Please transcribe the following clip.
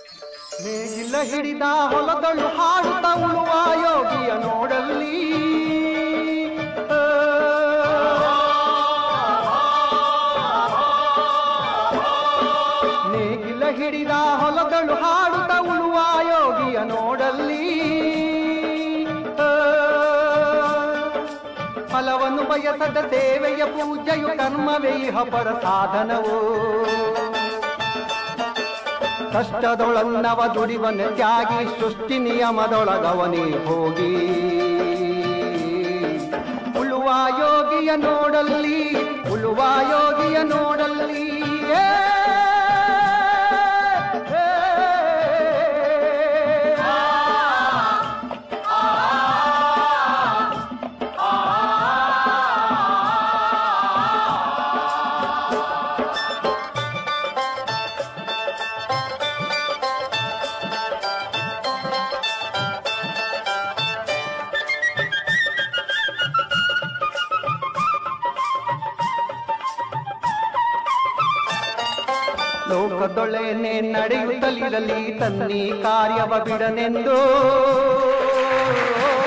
ನೇಗಿಲ ಹಿಡಿದ ಹೊಲದಳು ಹಾಡುತ್ತ ಉಳುವ ಯೋಗಿಯ ನೋಡಲ್ಲಿ ಆ. ನೇಗಿಲ ಹಿಡಿದ ಹೊಲದಳು ಹಾಡುತ್ತ ಉಳುವ ಯೋಗಿಯ ನೋಡಲ್ಲಿ ಆ. ಫಲವನ್ನು ಬಯಸದ ಸೇವೆಯ ಪೂಜೆಯು ಕರ್ಮವೇ ಇಹ ಪರ ಸಾಧನವು ಕಷ್ಟದೊಳನ್ನವ ದುಡಿವನ ತ್ಯಾಗಿ ಸೃಷ್ಟಿ ನಿಯಮದೊಳಗವನೇ ಹೋಗಿ ಉಳುವ ಯೋಗಿಯ ನೋಡಲ್ಲಿ ಉಳುವ ಯೋಗಿಯ ನೋಡಲ್ಲಿ ಏ, ಏ, ಲೋಕದೊಳೆನೆ ನಡೆಯುತ್ತಲಿರಲಿ ತನ್ನಿ ಕಾರ್ಯವ ಬಿಡನೆಂದು